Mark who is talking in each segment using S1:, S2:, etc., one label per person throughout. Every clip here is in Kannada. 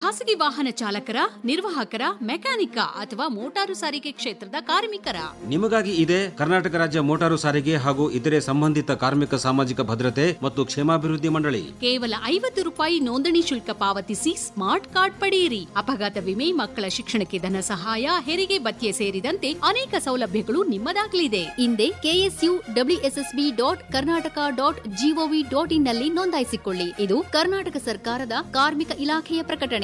S1: ಖಾಸಗಿ ವಾಹನ ಚಾಲಕರ ನಿರ್ವಾಹಕರ ಮೆಕ್ಯಾನಿಕ ಅಥವಾ ಮೋಟಾರು ಸಾರಿಗೆ ಕ್ಷೇತ್ರದ ಕಾರ್ಮಿಕರ
S2: ನಿಮಗಾಗಿ ಇದೆ ಕರ್ನಾಟಕ ರಾಜ್ಯ ಮೋಟಾರು ಸಾರಿಗೆ ಹಾಗೂ ಇತರೆ ಸಂಬಂಧಿತ ಕಾರ್ಮಿಕ ಸಾಮಾಜಿಕ ಭದ್ರತೆ ಮತ್ತು ಕ್ಷೇಮಾಭಿವೃದ್ಧಿ ಮಂಡಳಿ
S1: ಕೇವಲ ಐವತ್ತು ರೂಪಾಯಿ ನೋಂದಣಿ ಶುಲ್ಕ ಪಾವತಿಸಿ ಸ್ಮಾರ್ಟ್ ಕಾರ್ಡ್ ಪಡೆಯಿರಿ ಅಪಘಾತ ವಿಮೆ ಮಕ್ಕಳ ಶಿಕ್ಷಣಕ್ಕೆ ಧನ ಸಹಾಯ ಹೆರಿಗೆ ಭತ್ಯೆ ಸೇರಿದಂತೆ ಅನೇಕ ಸೌಲಭ್ಯಗಳು ನಿಮ್ಮದಾಗಲಿದೆ ಹಿಂದೆ KSU WSSB dot Karnataka dot gov dot in ನಲ್ಲಿ ನೋಂದಾಯಿಸಿಕೊಳ್ಳಿ ಇದು ಕರ್ನಾಟಕ ಸರ್ಕಾರದ ಕಾರ್ಮಿಕ ಇಲಾಖೆಯ ಪ್ರಕಟಣೆ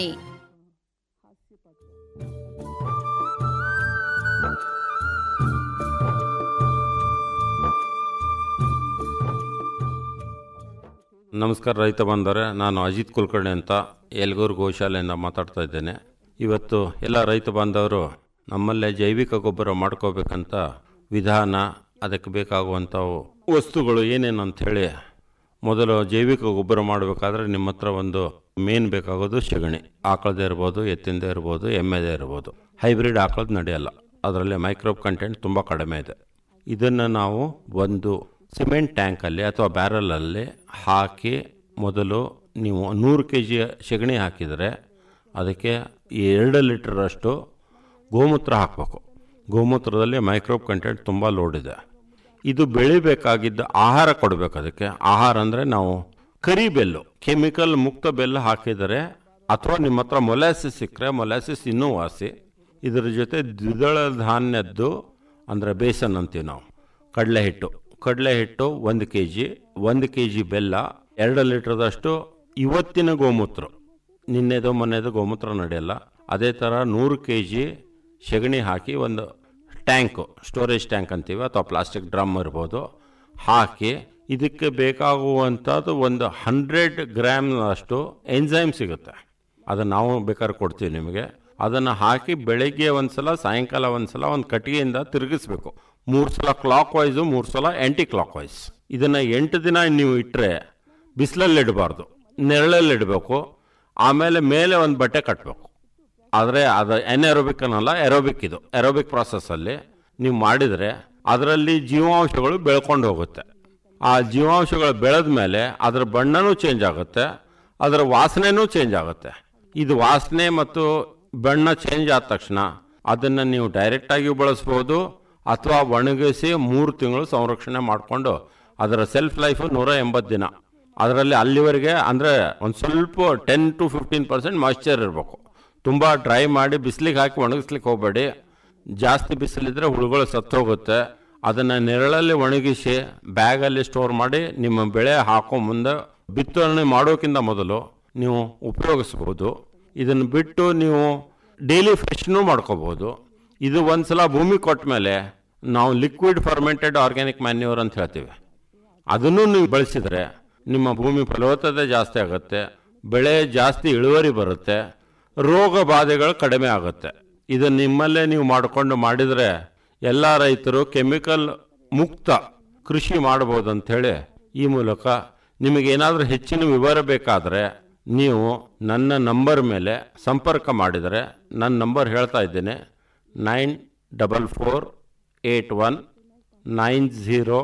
S3: ನಮಸ್ಕಾರ ರೈತ ಬಂದರೆ ನಾನು ಅಜಿತ್ ಕುಲಕರ್ಣಿ ಅಂತ ಯಲಗೂರು ಗೋಶಾಲೆಯಿಂದ ಮಾತಾಡ್ತಾ ಇದ್ದೇನೆ ಇವತ್ತು ಎಲ್ಲ ರೈತ ಬಾಂಧವರು ನಮ್ಮಲ್ಲೇ ಜೈವಿಕ ಗೊಬ್ಬರ ಮಾಡ್ಕೋಬೇಕಂತ ವಿಧಾನ ಅದಕ್ಕೆ ಬೇಕಾಗುವಂಥ ವಸ್ತುಗಳು ಏನೇನು ಅಂಥೇಳಿ ಮೊದಲು ಜೈವಿಕ ಗೊಬ್ಬರ ಮಾಡಬೇಕಾದ್ರೆ ನಿಮ್ಮ ಹತ್ರ ಒಂದು ಮೇನ್ ಬೇಕಾಗೋದು ಸಗಣಿ ಆಕಳದೇ ಇರ್ಬೋದು ಎತ್ತಿಂದೇ ಇರ್ಬೋದು ಎಮ್ಮೆದೇ ಇರ್ಬೋದು ಹೈಬ್ರಿಡ್ ಆಕಳದ್ದು ನಡೆಯಲ್ಲ ಅದರಲ್ಲಿ ಮೈಕ್ರೋಬ್ ಕಂಟೆಂಟ್ ತುಂಬ ಕಡಿಮೆ ಇದೆ ಇದನ್ನು ನಾವು ಒಂದು ಸಿಮೆಂಟ್ ಟ್ಯಾಂಕಲ್ಲಿ ಅಥವಾ ಬ್ಯಾರಲಲ್ಲಿ ಹಾಕಿ ಮೊದಲು ನೀವು ನೂರು ಕೆ ಜಿ ಸಗಣಿ ಹಾಕಿದರೆ ಅದಕ್ಕೆ ಎರಡು ಲೀಟ್ರಷ್ಟು ಗೋಮೂತ್ರ ಹಾಕಬೇಕು ಗೋಮೂತ್ರದಲ್ಲಿ ಮೈಕ್ರೋಬ್ ಕಂಟೆಂಟ್ ತುಂಬ ಲೋಡ್ ಇದೆ ಇದು ಬೆಳಿಬೇಕಾಗಿದ್ದ ಆಹಾರ ಕೊಡಬೇಕು ಅದಕ್ಕೆ ಆಹಾರ ಅಂದರೆ ನಾವು ಕರಿ ಬೆಲ್ಲು ಕೆಮಿಕಲ್ ಮುಕ್ತ ಬೆಲ್ಲ ಹಾಕಿದರೆ ಅಥವಾ ನಿಮ್ಮ ಹತ್ರ ಮೊಲಾಸಿಸ್ ಸಿಕ್ಕರೆ ಮೊಲಾಸಿಸ್ ಇನ್ನೂ ವಾಸಿ ಇದರ ಜೊತೆ ದ್ವಿದಳ ಧಾನ್ಯದ್ದು ಅಂದರೆ ಬೇಸನ್ ಅಂತೀವಿ ನಾವು ಕಡಲೆ ಹಿಟ್ಟು ಕಡಲೆ ಹಿಟ್ಟು ಒಂದು ಕೆ ಜಿ ಒಂದು ಕೆ ಜಿ ಬೆಲ್ಲ ಎರಡು ಲೀಟ್ರದಷ್ಟು ಇವತ್ತಿನ ಗೋಮೂತ್ರ ನಿನ್ನೆದು ಮೊನ್ನೆದು ಗೋಮೂತ್ರ ನಡೆಯಲ್ಲ ಅದೇ ಥರ ನೂರು ಕೆ ಜಿ ಸಗಣಿ ಹಾಕಿ ಒಂದು ಟ್ಯಾಂಕು ಸ್ಟೋರೇಜ್ ಟ್ಯಾಂಕ್ ಅಂತೀವಿ ಅಥವಾ ಪ್ಲಾಸ್ಟಿಕ್ ಡ್ರಮ್ ಇರ್ಬೋದು ಹಾಕಿ ಇದಕ್ಕೆ ಬೇಕಾಗುವಂಥದ್ದು ಒಂದು ಹಂಡ್ರೆಡ್ ಗ್ರಾಮ್ನಷ್ಟು ಎನ್ಸೈಮ್ ಸಿಗುತ್ತೆ ಅದನ್ನು ನಾವು ಬೇಕಾದ್ರೆ ಕೊಡ್ತೀವಿ ನಿಮಗೆ ಅದನ್ನು ಹಾಕಿ ಬೆಳಗ್ಗೆ ಒಂದು ಸಲ ಸಾಯಂಕಾಲ ಒಂದು ಸಲ ಒಂದು ಕಟ್ಟಿಗೆಯಿಂದ ತಿರುಗಿಸ್ಬೇಕು ಮೂರು ಸಲ ಕ್ಲಾಕ್ ವೈಸು ಮೂರು ಸಲ ಆ್ಯಂಟಿ ಕ್ಲಾಕ್ ವೈಸ್ ಇದನ್ನು ಎಂಟು ದಿನ ನೀವು ಇಟ್ಟರೆ ಬಿಸಿಲಲ್ಲಿ ಇಡಬಾರ್ದು ನೆರಳಲ್ಲಿ ಇಡಬೇಕು ಆಮೇಲೆ ಮೇಲೆ ಒಂದು ಬಟ್ಟೆ ಕಟ್ಟಬೇಕು ಆದರೆ ಅದು ಎನ್ಎರೋಬಿಕ್ ಅನ್ನಲ್ಲ ಎರೋಬಿಕ್ ಇದು ಎರೋಬಿಕ್ ಪ್ರಾಸೆಸ್ಸಲ್ಲಿ ನೀವು ಮಾಡಿದರೆ ಅದರಲ್ಲಿ ಜೀವಾಂಶಗಳು ಬೆಳ್ಕೊಂಡು ಹೋಗುತ್ತೆ ಆ ಜೀವಾಂಶಗಳು ಬೆಳೆದ ಮೇಲೆ ಅದರ ಬಣ್ಣನೂ ಚೇಂಜ್ ಆಗುತ್ತೆ ಅದರ ವಾಸನೆನೂ ಚೇಂಜ್ ಆಗುತ್ತೆ ಇದು ವಾಸನೆ ಮತ್ತು ಬಣ್ಣ ಚೇಂಜ್ ಆದ ತಕ್ಷಣ ಅದನ್ನು ನೀವು ಡೈರೆಕ್ಟಾಗಿ ಬಳಸ್ಬೋದು ಅಥವಾ ಒಣಗಿಸಿ ಮೂರು ತಿಂಗಳು ಸಂರಕ್ಷಣೆ ಮಾಡಿಕೊಂಡು ಅದರ ಸೆಲ್ಫ್ ಲೈಫು ನೂರ ಎಂಬತ್ತು ದಿನ ಅದರಲ್ಲಿ ಅಲ್ಲಿವರೆಗೆ ಅಂದರೆ ಒಂದು ಸ್ವಲ್ಪ ten to fifteen percent moisture ಇರಬೇಕು ತುಂಬ ಡ್ರೈ ಮಾಡಿ ಬಿಸಿಲಿಗೆ ಹಾಕಿ ಒಣಗಿಸ್ಲಿಕ್ಕೆ ಹೋಗಬೇಡಿ ಜಾಸ್ತಿ ಬಿಸಿಲಿದ್ರೆ ಹುಳುಗಳು ಸತ್ತು ಹೋಗುತ್ತೆ ಅದನ್ನು ನೆರಳಲ್ಲಿ ಒಣಗಿಸಿ ಬ್ಯಾಗಲ್ಲಿ ಸ್ಟೋರ್ ಮಾಡಿ ನಿಮ್ಮ ಬೆಳೆ ಹಾಕೋ ಮುಂದೆ ಬಿತ್ತನೆ ಮಾಡೋಕ್ಕಿಂತ ಮೊದಲು ನೀವು ಉಪಯೋಗಿಸ್ಬೋದು ಇದನ್ನು ಬಿಟ್ಟು ನೀವು ಡೈಲಿ ಫ್ರೆಶ್ನೂ ಮಾಡ್ಕೋಬೋದು ಇದು ಒಂದು ಸಲ ಭೂಮಿ ಕೊಟ್ಟ ಮೇಲೆ ನಾವು ಲಿಕ್ವಿಡ್ ಫರ್ಮೆಂಟೆಡ್ ಆರ್ಗ್ಯಾನಿಕ್ ಮ್ಯಾನ್ಯೂರ್ ಅಂತ ಹೇಳ್ತೀವಿ ಅದನ್ನು ನೀವು ಬಳಸಿದರೆ ನಿಮ್ಮ ಭೂಮಿ ಫಲವತ್ತತೆ ಜಾಸ್ತಿ ಆಗುತ್ತೆ ಬೆಳೆ ಜಾಸ್ತಿ ಇಳುವರಿ ಬರುತ್ತೆ ರೋಗ ಬಾಧೆಗಳು ಕಡಿಮೆ ಆಗುತ್ತೆ ಇದು ನಿಮ್ಮಲ್ಲೇ ನೀವು ಮಾಡಿಕೊಂಡು ಮಾಡಿದರೆ ಎಲ್ಲ ರೈತರು ಕೆಮಿಕಲ್ ಮುಕ್ತ ಕೃಷಿ ಮಾಡ್ಬೋದು ಅಂಥೇಳಿ ಈ ಮೂಲಕ ನಿಮಗೇನಾದರೂ ಹೆಚ್ಚಿನ ವಿವರ ಬೇಕಾದರೆ ನೀವು ನನ್ನ ನಂಬರ್ ಮೇಲೆ ಸಂಪರ್ಕ ಮಾಡಿದರೆ ನನ್ನ ನಂಬರ್ ಹೇಳ್ತಾ ಇದ್ದೇನೆ nine double four eight one nine zero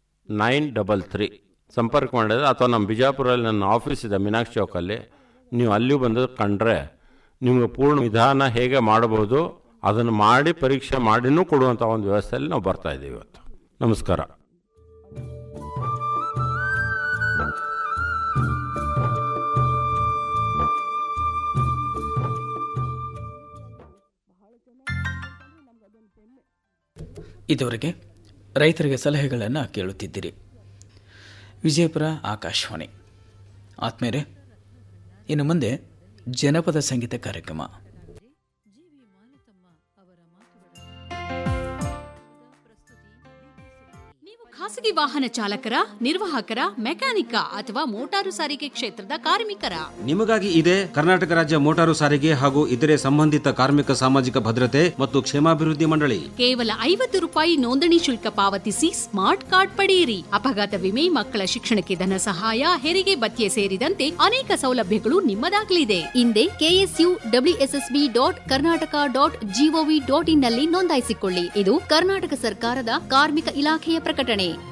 S3: nine double three ಸಂಪರ್ಕ ಮಾಡಿದರೆ ಅಥವಾ ನಮ್ಮ ಬಿಜಾಪುರಲ್ಲಿ ನನ್ನ ಆಫೀಸ್ ಇದೆ ಮೀನಾಕ್ಷಿ ಚೌಕಲ್ಲಿ ನೀವು ಅಲ್ಲಿ ಬಂದು ಕಂಡ್ರೆ ನಿಮಗೆ ಪೂರ್ಣ ವಿಧಾನ ಹೇಗೆ ಮಾಡ್ಬೋದು ಅದನ್ನು ಮಾಡಿ ಪರೀಕ್ಷೆ ಮಾಡಿನೂ ಕೊಡುವಂಥ ಒಂದು ವ್ಯವಸ್ಥೆಯಲ್ಲಿ ನಾವು ಬರ್ತಾ ಇದ್ದೀವಿ ಇವತ್ತು ನಮಸ್ಕಾರ
S4: ಇದುವರೆಗೆ ರೈತರಿಗೆ ಸಲಹೆಗಳನ್ನು ಕೇಳುತ್ತಿದ್ದಿರಿ ವಿಜಯಪುರ ಆಕಾಶವಾಣಿ ಆತ್ಮೇರೆ ಇನ್ನು ಮುಂದೆ ಜನಪದ ಸಂಗೀತ ಕಾರ್ಯಕ್ರಮ
S1: ಖಾಸಗಿ ವಾಹನ ಚಾಲಕರ ನಿರ್ವಾಹಕರ ಮೆಕ್ಯಾನಿಕ ಅಥವಾ ಮೋಟಾರು ಸಾರಿಗೆ ಕ್ಷೇತ್ರದ ಕಾರ್ಮಿಕರ
S2: ನಿಮಗಾಗಿ ಇದೆ ಕರ್ನಾಟಕ ರಾಜ್ಯ ಮೋಟಾರು ಸಾರಿಗೆ ಹಾಗೂ ಇತರೆ ಸಂಬಂಧಿತ ಕಾರ್ಮಿಕ ಸಾಮಾಜಿಕ ಭದ್ರತೆ ಮತ್ತು ಕ್ಷೇಮಾಭಿವೃದ್ಧಿ ಮಂಡಳಿ
S1: ಕೇವಲ ಐವತ್ತು ರೂಪಾಯಿ ನೋಂದಣಿ ಶುಲ್ಕ ಪಾವತಿಸಿ ಸ್ಮಾರ್ಟ್ ಕಾರ್ಡ್ ಪಡೆಯಿರಿ ಅಪಘಾತ ವಿಮೆ ಮಕ್ಕಳ ಶಿಕ್ಷಣಕ್ಕೆ ಧನ ಸಹಾಯ ಹೆರಿಗೆ ಭತ್ಯೆ ಸೇರಿದಂತೆ ಅನೇಕ ಸೌಲಭ್ಯಗಳು ನಿಮ್ಮದಾಗಲಿದೆ ಹಿಂದೆ KSU WSSB dot Karnataka dot gov dot in ನಲ್ಲಿ ನೋಂದಾಯಿಸಿಕೊಳ್ಳಿ ಇದು ಕರ್ನಾಟಕ ಸರ್ಕಾರದ ಕಾರ್ಮಿಕ ಇಲಾಖೆಯ ಪ್ರಕಟಣೆ